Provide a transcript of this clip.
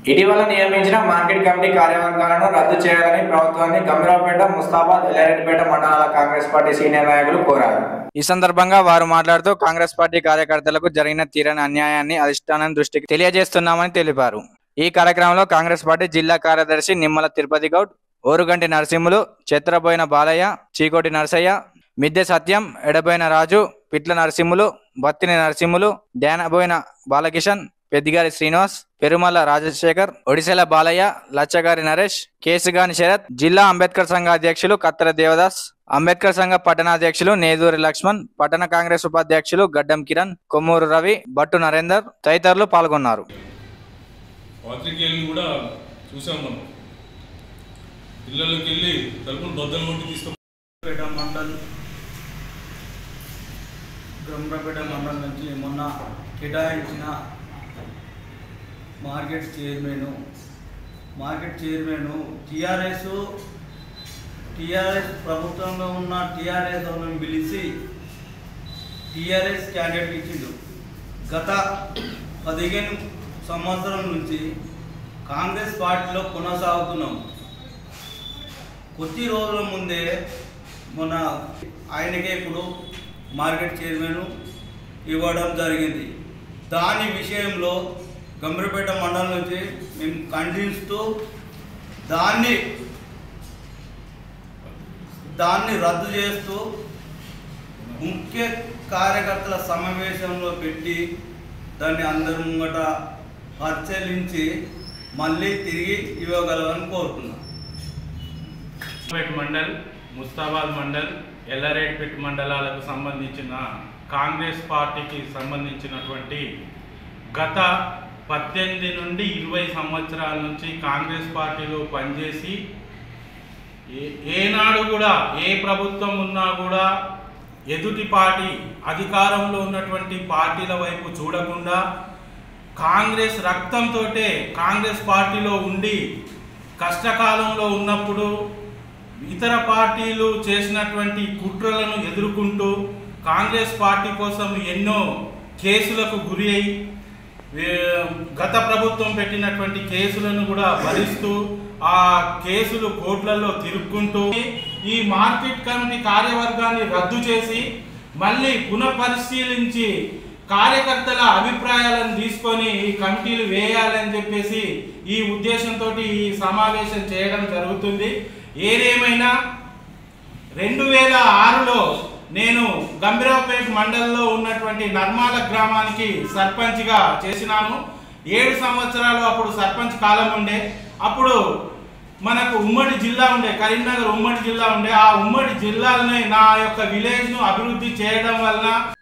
ఇటీవల నియమించిన market committee కార్యవర్గాలను రద్దు చేయాలని ప్రభుత్వాన్ని గంభీరావుపేట ముస్తాబాద్ ఎల్లారెడ్డిపేట మండలాల కాంగ్రెస్ పార్టీ సీనియర్ నాయకులు కోరారు ఈ సందర్భంగా వారు మాట్లాడుతూ కాంగ్రెస్ పార్టీ కార్యకర్తలకు జరిగిన తీరని అన్యాయాన్ని అధిష్టానం దృష్టికి తెలియజేస్తున్నామని తెలిపారు ఈ కార్యక్రమంలో కాంగ్రెస్ పార్టీ జిల్లా కార్యదర్శి నిమ్మల తిరుపతి గౌడ్ ఓరుగంటి నరసింహులు చిత్రబోయిన బాలయ్య చీకోటి నరసయ్య మిద్దె సత్యం ఎడబోయిన రాజు పిట్ల నరసింహులు బత్తిని నరసింహులు డ్యానబోయిన బాలకిషన్ పెద్దిగారి శ్రీనివాస్ పెరుమల రాజశేఖర్ ఒడిశెల బాలయ్య లచ్చగారి నరేష్ కేసుగాని శరత్ జిల్లా అంబేద్కర్ సంఘ అధ్యక్షులు కత్తెర దేవదాస్ అంబేద్కర్ సంఘ పట్టణాధ్యక్షులు నేదూరి లక్ష్మణ్ పట్టణ కాంగ్రెస్ ఉపాధ్యక్షులు గడ్డం కిరణ్ కొమ్మూరు రవి బట్టు నరేందర్ తదితరులు పాల్గొన్నారు పాత్రికేయులను కూడా చూసాం మనం ఇళ్ళలోకి వెళ్ళి తలుపులు బద్దలు కొట్టి తీసుకు పేట మండల్ బ్రహ్మపేట మండలం నుంచి మొన్న కేటాయించిన market chairman market chairman TRS TRS ప్రభుత్వంలో ఉన్న టీఆర్ఎస్ వాళ్ళని పిలిచి టీఆర్ఎస్ క్యాండిడేట్ ఇచ్చిండు గత పదిహేను సంవత్సరం నుంచి కాంగ్రెస్ పార్టీలో కొనసాగుతున్నాం కొద్ది రోజుల ముందే మొన్న ఆయనకే ఇప్పుడు మార్కెట్ చైర్మన్ ఇవ్వడం జరిగింది దాని విషయంలో గంభీరపేట మండలం నుంచి మేము ఖండిస్తూ దాన్ని దాన్ని రద్దు చేస్తూ ముఖ్య కార్యకర్తల సమావేశంలో పెట్టి దాన్ని అందరి ముంగట పరిశీలించి మళ్ళీ తిరిగి ఇవ్వగలమని కోరుతున్నాం పేట్ మండల్ ముస్తాబాద్ మండల్ ఎల్లారెడ్డిపేట మండలాలకు సంబంధించిన కాంగ్రెస్ పార్టీకి సంబంధించినటువంటి గత పద్దెనిమిది నుండి ఇరవై సంవత్సరాల నుంచి కాంగ్రెస్ పార్టీలో పనిచేసి ఏ- ఏనాడు కూడా ఏ ప్రభుత్వం ఉన్నా కూడా ఎదుటి పార్టీ అధికారంలో ఉన్నటువంటి పార్టీల వైపు చూడకుండా కాంగ్రెస్ రక్తంతో కాంగ్రెస్ పార్టీలో ఉండి కష్టకాలంలో ఉన్నప్పుడు ఇతర పార్టీలు చేసినటువంటి కుట్రలను ఎదుర్కొంటూ కాంగ్రెస్ పార్టీ కోసం ఎన్నో కేసులకు గురి అయి ఏ- గత ప్రభుత్వం పెట్టినటువంటి కేసులను కూడా భరిస్తూ ఆ కేసులు కోర్టులలో తిరుక్కుంటూ ఈ మార్కెట్ కమిటీ కార్యవర్గాన్ని రద్దు చేసి మళ్ళీ పునఃపరిశీలించి కార్యకర్తల అభిప్రాయాలను తీసుకొని ఈ కమిటీలు వేయాలని చెప్పేసి ఈ ఉద్దేశంతో ఈ సమావేశం చేయడం జరుగుతుంది ఏదేమైనా రెండు వేల ఆరులో నేను గంభీరావుపేట మండలంలో ఉన్నటువంటి నర్మాల గ్రామానికి సర్పంచ్గా చేసినాను ఏడు సంవత్సరాలు అప్పుడు సర్పంచ్ కాలం ఉండే అప్పుడు మనకు ఉమ్మడి జిల్లా ఉండే కరీంనగర్ ఉమ్మడి జిల్లా ఉండే ఆ ఉమ్మడి జిల్లాలని నా యొక్క విలేజ్ను అభివృద్ధి చేయడం వలన